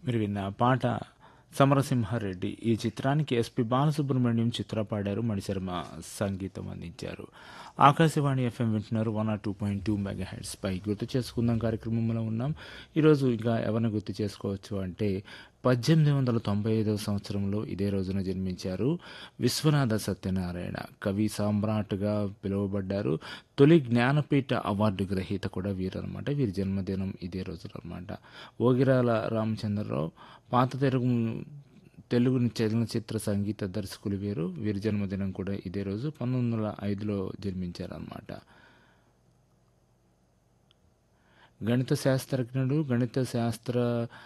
మీరు విన్న పాట సమరసింహారెడ్డి ఈ చిత్రానికి ఎస్పి బాలసుబ్రహ్మణ్యం చిత్ర పాడారు మణిశర్మ సంగీతం అందించారు ఆకాశవాణి ఎఫ్ఎం వింటున్నారు one R two point two mega heads పై గుర్తు చేసుకుందాం కార్యక్రమంలో ఉన్నాం ఈరోజు ఇంకా ఎవరిని గుర్తు చేసుకోవచ్చు అంటే పద్దెనిమిది వందల తొంభై ఐదవ సంవత్సరంలో ఇదే రోజున జన్మించారు విశ్వనాథ సత్యనారాయణ కవి సామ్రాట్గా పిలువబడ్డారు తొలి జ్ఞానపీఠ అవార్డు గ్రహీత కూడా వీరనమాట వీరి జన్మదినం ఇదే రోజున అనమాట ఓగిరాల రామచంద్రరావు పాత తెలుగు తెలుగు చలనచిత్ర సంగీత దర్శకులు వీరు వీరి జన్మదినం కూడా ఇదే రోజు పంతొమ్మిది వందల ఐదులో జన్మించారనమాట గణిత శాస్త్రజ్ఞుడు గణిత శాస్త్ర